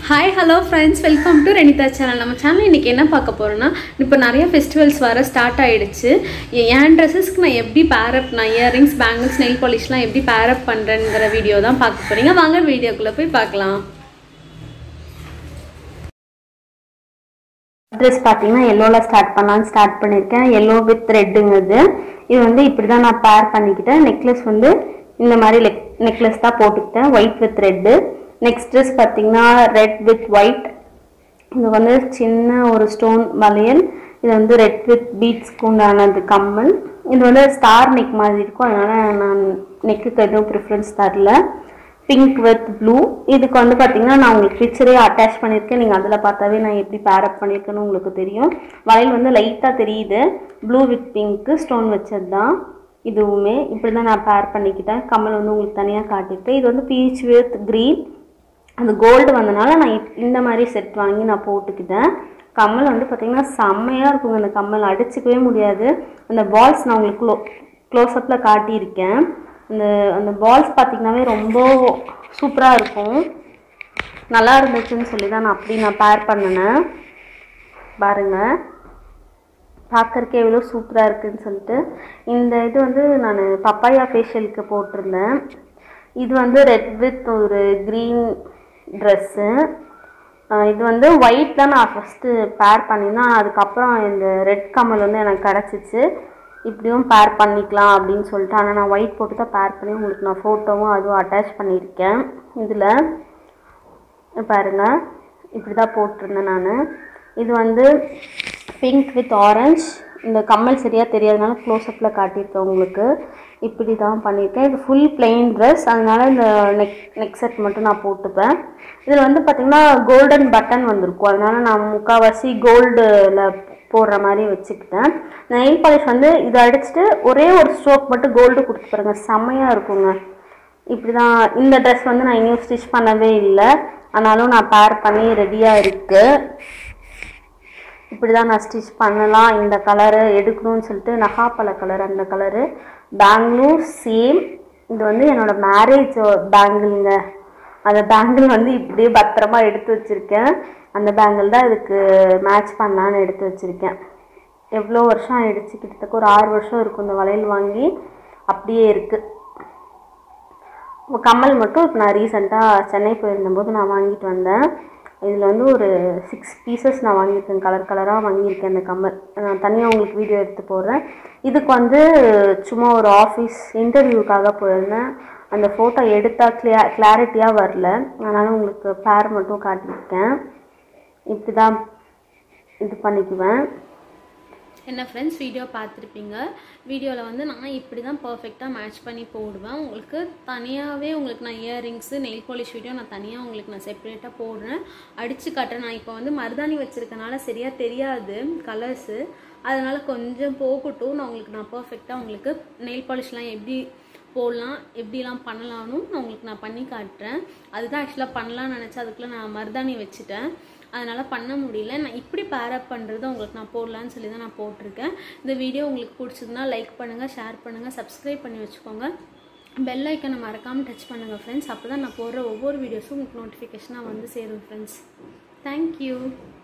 hi hello friends welcome to Renitha channel நம்ம channel இன்றைக்கி என்ன பார்க்க போகிறோன்னா இப்போ நிறைய ஃபெஸ்டிவல்ஸ் வர ஸ்டார்ட் ஆகிடுச்சு என் ட்ரெஸ்ஸஸ்க்கு நான் எப்படி பேரப் நான் இயரிங்ஸ் பேங்கிள்ஸ் நெயில் பாலிஷ்லாம் எப்படி பேரப் பண்ணுறேங்கிற வீடியோ தான் பார்க்க போகிறீங்க வாங்க வீடியோக்குள்ளே போய் பார்க்கலாம் ட்ரெஸ் பார்த்தீங்கன்னா எல்லோவில் ஸ்டார்ட் பண்ணலான்னு ஸ்டார்ட் பண்ணியிருக்கேன் எல்லோ வித் ரெட்டுங்கிறது இது வந்து இப்படி தான் நான் பேர் பண்ணிக்கிட்டேன் நெக்லஸ் வந்து இந்த மாதிரி லெக் நெக்லஸ் தான் போட்டுக்கிட்டேன் white with red next dress பார்த்தீங்கன்னா ரெட் வித் ஒயிட் இது வந்து சின்ன ஒரு ஸ்டோன் வளையல் இது வந்து ரெட் வித் பீட்ஸ்க்கு உண்டானது கம்மல் இது வந்து ஸ்டார் நெக் மாதிரி இருக்கும் அதனால நான் நெக்குக்கு எதுவும் ப்ரிஃபரன்ஸ் தரல பிங்க் வித் ப்ளூ இதுக்கு வந்து பார்த்தீங்கன்னா நான் உங்களுக்கு பிக்சரே அட்டாச் பண்ணியிருக்கேன் நீங்கள் அதில் பார்த்தாவே நான் எப்படி பேரப் பண்ணியிருக்கேன்னு உங்களுக்கு தெரியும் வளையல் வந்து லைட்டாக தெரியுது ப்ளூ வித் பிங்க்கு ஸ்டோன் வச்சது தான் இதுவுமே இப்படி தான் நான் பேர் பண்ணிக்கிட்டேன் கம்மல் வந்து உங்களுக்கு தனியாக காட்டியிருக்கேன் இது வந்து பீச் வித் க்ரீன் அந்த கோல்டு வந்தனால நான் இப்- இந்த மாதிரி செட் வாங்கி நான் போட்டுக்கிட்டேன் கம்மல் வந்து பார்த்தீங்கன்னா செம்மையாக இருக்குங்க அந்த கம்மல் அடிச்சுக்கவே முடியாது அந்த பால்ஸ் நான் உங்களுக்கு க்ளோ க்ளோஸ்அப்பில் காட்டியிருக்கேன் அந்த அந்த பால்ஸ் பார்த்தீங்கன்னாவே ரொம்ப சூப்பராக இருக்கும் நல்லா இருந்துச்சுன்னு சொல்லி தான் நான் அப்படி நான் பேர் பண்ணினேன் பாருங்கள் பார்க்கறக்கே எவ்வளோ சூப்பராக இருக்குன்னு சொல்லிட்டு இந்த இது வந்து நான் பப்பாயா ஃபேஷியலுக்கு போட்டிருந்தேன் இது வந்து ரெட் வித் ஒரு க்ரீன் ட்ரெஸ்ஸு இது வந்து ஒயிட் தான் நான் ஃபஸ்ட்டு பேர் பண்ணியிருந்தேன் அதுக்கப்புறம் இந்த ரெட் கமல் வந்து எனக்கு கிடச்சிச்சு இப்படியும் பேர் பண்ணிக்கலாம் அப்படின்னு சொல்லிட்டு ஆனால் நான் ஒயிட் போட்டு தான் பேர் பண்ணி உங்களுக்கு நான் ஃபோட்டோவும் அதுவும் அட்டாச் பண்ணியிருக்கேன் இதில் பாருங்க இப்படி தான் போட்டிருந்தேன் நான் இது வந்து பிங்க் வித் ஆரஞ்ச் இந்த கம்மல் சரியாக தெரியாதனால க்ளோஸ்அப்பில் காட்டியிருக்கேன் உங்களுக்கு இப்படி தான் பண்ணியிருக்கேன் இது ஃபுல் plain ட்ரெஸ் அதனால இந்த நெக் நெக் செட் மட்டும் நான் போட்டுப்பேன் இதில் வந்து பார்த்திங்கன்னா கோல்டன் பட்டன் வந்திருக்கும் அதனால நான் முக்கால்வாசி கோல்டில் போடுற மாதிரி வச்சுக்கிட்டேன் நெயில் பாலிஷ் வந்து இதை அடிச்சுட்டு ஒரே ஒரு ஸ்ட்ரோக் மட்டும் கோல்டு கொடுத்து பாருங்க செம்மையாக இருக்குங்க இப்படி தான் இந்த ட்ரெஸ் வந்து நான் இன்னும் ஸ்டிச் பண்ணவே இல்லை ஆனாலும் நான் பேர் பண்ணி ரெடியாக இருக்குது இப்படி தான் நான் ஸ்டிச் பண்ணலாம் இந்த கலரு எடுக்கணும்னு சொல்லிட்டு நகாப்பழ கலர் அந்த கலரு பேங்கிளும் சேம் இது வந்து என்னோட மேரேஜ் பேங்கிள்ங்க அந்த பேங்கிள் வந்து இப்படியே பத்திரமா எடுத்து வச்சுருக்கேன் அந்த பேங்கிள் தான் இதுக்கு மேட்ச் பண்ணலான்னு எடுத்து வச்சுருக்கேன் எவ்வளோ வருஷம் ஆயிடுச்சு கிட்டத்தட்ட ஒரு ஆறு வருஷம் இருக்கும் இந்த வளையல் வாங்கி அப்படியே இருக்குது இப்போ கம்மல் மட்டும் இப்போ நான் ரீசெண்டாக சென்னை போயிருந்தபோது நான் வாங்கிட்டு வந்தேன் இதில் வந்து ஒரு சிக்ஸ் பீசஸ் நான் வாங்கியிருக்கேன் கலர் கலராக வாங்கியிருக்கேன் இந்த கம்மல் நான் தனியாக உங்களுக்கு வீடியோ எடுத்து போடுறேன் இதுக்கு வந்து சும்மா ஒரு ஆஃபீஸ் இன்டர்வியூக்காக போயிருந்தேன் அந்த ஃபோட்டோ எடுத்தால் கிளியா கிளாரிட்டியாக வரல அதனால் உங்களுக்கு பேர் மட்டும் காட்டியிருக்கேன் இப்படி தான் இது பண்ணிக்குவேன் என்ன ஃப்ரெண்ட்ஸ் வீடியோ பார்த்துருப்பீங்க வீடியோவில் வந்து நான் இப்படி தான் பர்ஃபெக்டாக மேட்ச் பண்ணி போடுவேன் உங்களுக்கு தனியாகவே உங்களுக்கு நான் இயரிங்ஸு நெயில் பாலிஷ் வீடியோ நான் தனியாக உங்களுக்கு நான் செப்பரேட்டாக போடுறேன் அடித்து காட்டுறேன் நான் இப்போ வந்து மருதாணி வச்சுருக்கனால சரியாக தெரியாது கலர்ஸு அதனால் கொஞ்சம் போகட்டும் நான் உங்களுக்கு நான் பர்ஃபெக்டாக உங்களுக்கு நெயில் பாலிஷ்லாம் எப்படி போடலாம் எப்படிலாம் பண்ணலாம்னு நான் உங்களுக்கு நான் பண்ணி காட்டுறேன் அதுதான் ஆக்சுவலாக பண்ணலாம்னு நினச்சேன் அதுக்குள்ளே நான் மருதாணி வச்சுட்டேன் அதனால் பண்ண முடியல நான் இப்படி பேரப் பண்ணுறது உங்களுக்கு நான் போடலான்னு சொல்லி தான் நான் போட்டிருக்கேன் இந்த வீடியோ உங்களுக்கு பிடிச்சதுன்னா லைக் பண்ணுங்கள் ஷேர் பண்ணுங்கள் சப்ஸ்கிரைப் பண்ணி வச்சுக்கோங்க பெல் ஐக்கனை மறக்காமல் டச் பண்ணுங்கள் ஃப்ரெண்ட்ஸ் அப்போ தான் நான் போடுற ஒவ்வொரு வீடியோஸும் உங்களுக்கு நோட்டிஃபிகேஷனாக வந்து சேரும் ஃப்ரெண்ட்ஸ் தேங்க்யூ